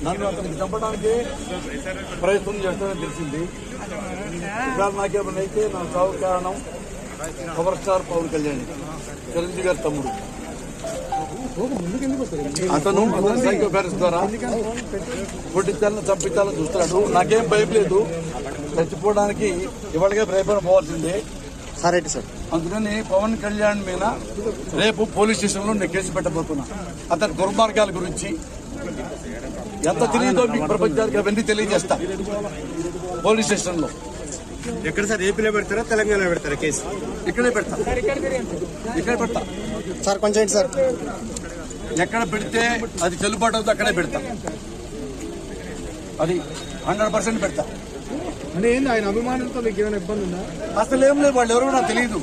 నన్ను అతనికి చంపడానికి ప్రయత్నం చేస్తానని తెలిసింది ఇవాళ నాకేమైనా అయితే నా చావు కారణం పవర్ స్టార్ పవన్ కళ్యాణ్ చిరంజీవి గారి తమ్ముడు అతను అతను సైకో బ్యారెన్స్ ద్వారా కొట్టించాలని చంపించాలని చూస్తున్నాడు నాకేం భయం లేదు చచ్చిపోవడానికి ఇవాళగా రేపైనా పోవాల్సిందే సార్ రైట్ సార్ అందుకని పవన్ కళ్యాణ్ మీద రేపు పోలీస్ స్టేషన్ లో నేను కేసు పెట్టబోతున్నా అతని దుర్మార్గాల గురించి ఎంత తెలియదో మీకు ప్రపంచానికి అవన్నీ తెలియజేస్తా పోలీస్ స్టేషన్ లో ఎక్కడ సార్ ఏపీలో పెడతారా తెలంగాణ పెడతారా కేసు ఇక్కడే పెడతా ఇక్కడే పెడతా సార్ కొంచెం ఏంటి సార్ ఎక్కడ పెడితే అది చెల్లుబాటు అవుతుందో అక్కడే పెడతా అది హండ్రెడ్ పర్సెంట్ పెడతా అంటే ఏంది ఆయన అభిమానంతో మీకు ఏమైనా ఇబ్బంది ఉందా అసలు ఏం లేదు వాళ్ళు ఎవరో నాకు తెలియదు